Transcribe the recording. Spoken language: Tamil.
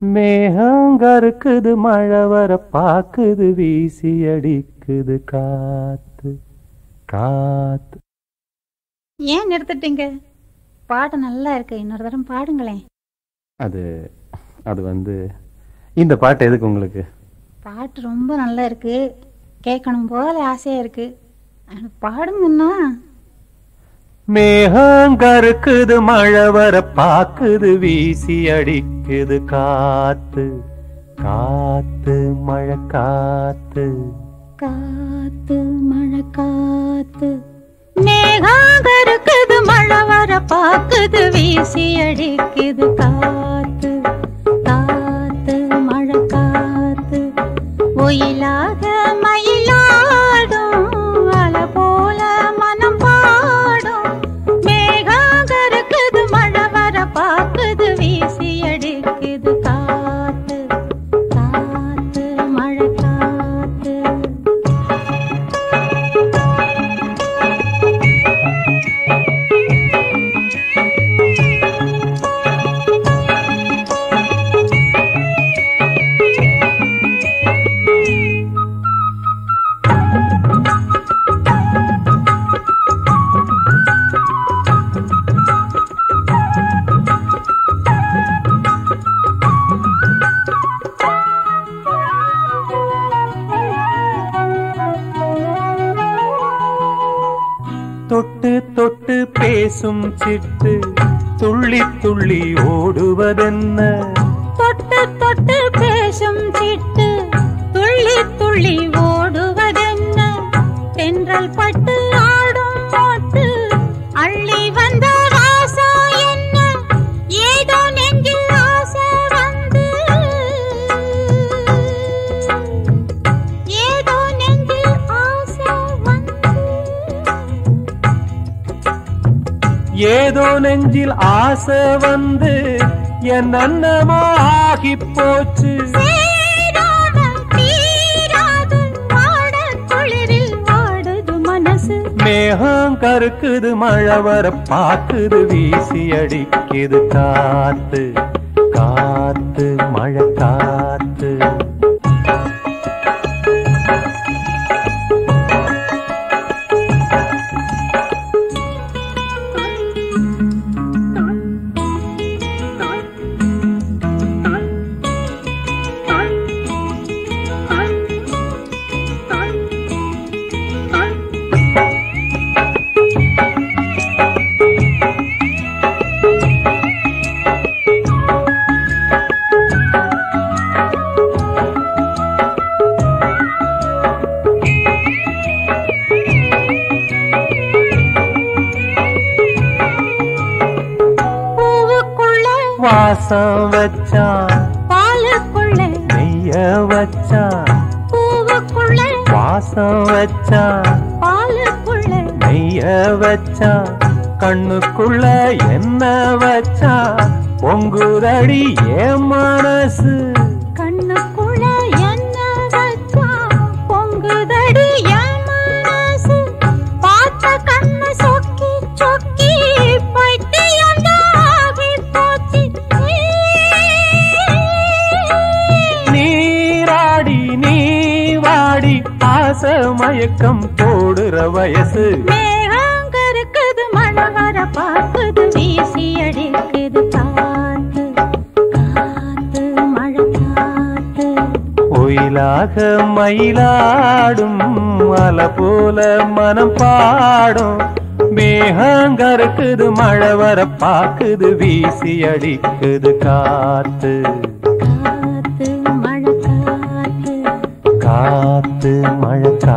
மேகங்கருக்குது மழை வர பாக்குது வீசி அடிக்குது காத்து காத்து ஏன் நிறுத்திட்டீங்க பாட்டு நல்லா இருக்கு இன்னொரு தரம் பாடுங்களேன் அது அது வந்து இந்த பாட்டு எதுக்கு உங்களுக்கு பாட்டு ரொம்ப நல்லா இருக்கு கேட்கணும் போல ஆசையா இருக்கு ஆனா பாடுங்கன்னா மேகங்கருக்குது மழை வர பாக்குது வீசி அடிக்குது காத்து காத்து மழை காத்து காத்து மழை காத்து மேகாக இருக்குது மழை வர பாக்குது வீசி அடிக்குது காத்து காத்து மழை காத்து ஒயிலாக மயிலாடும் அல போல மனம் பாடும் மேகாக இருக்குது மழை வர பாக்குது வீசி அடிக்குது காத்து காத்து மழை காத்து தொட்டு தொட்டு பேசும் சிட்டு துள்ளி துள்ளி ஓடுவதென்ன தொட்டு தொட்டு பேசும் சிட்டு துள்ளி துள்ளி ஓடுவதென்ன தென்றல் பட்டு ஆடும் போட்டு அள்ளி வந்த ராசா என்ன ஏதோ நெஞ்சில் ஆசை வந்து ஏதோ நெஞ்சில் ஆசை வந்து ஏதோ நெஞ்சில் ஆசை வந்து என் அன்னமா ஆகி போச்சு சேராமல் தீராது வாடக் குளிரில் வாடுது மனசு மேகம் கருக்குது மழை வர பாக்குது வீசி அடிக்குது காத்து காத்து மழை காத்து பூவுக்குள்ள வாசம் வச்சான் பாலுக்குள்ள நெய்ய வச்சான் பூவுக்குள்ள வாசம் வச்சான் பாலுக்குள்ள நெய்ய வச்சான் கண்ணுக்குள்ள என்ன வச்சான் பொங்குதடி என் மனசு கண்ணுக்குள்ள என்ன வச்சா பொங்குதடி என் மனசு பார்த்த கண்ணு சொக்கி சொக்கி பைத்தியந்தாகி போச்சு நீராடி நீ வாடி ஆசை மயக்கம் போடுற வயசு மேகங்க இருக்குது மழை வர பார்க்குது வீசி அடிக்குது காத்து காத்து மழை காத்து ஒயிலாக மயிலாடும் அலை போல மனம் பாடும் மேகங்கருக்குது மழை வர பாக்குது வீசி அடிக்குது காத்து காத்து மழை காத்து காத்து மழை காத்து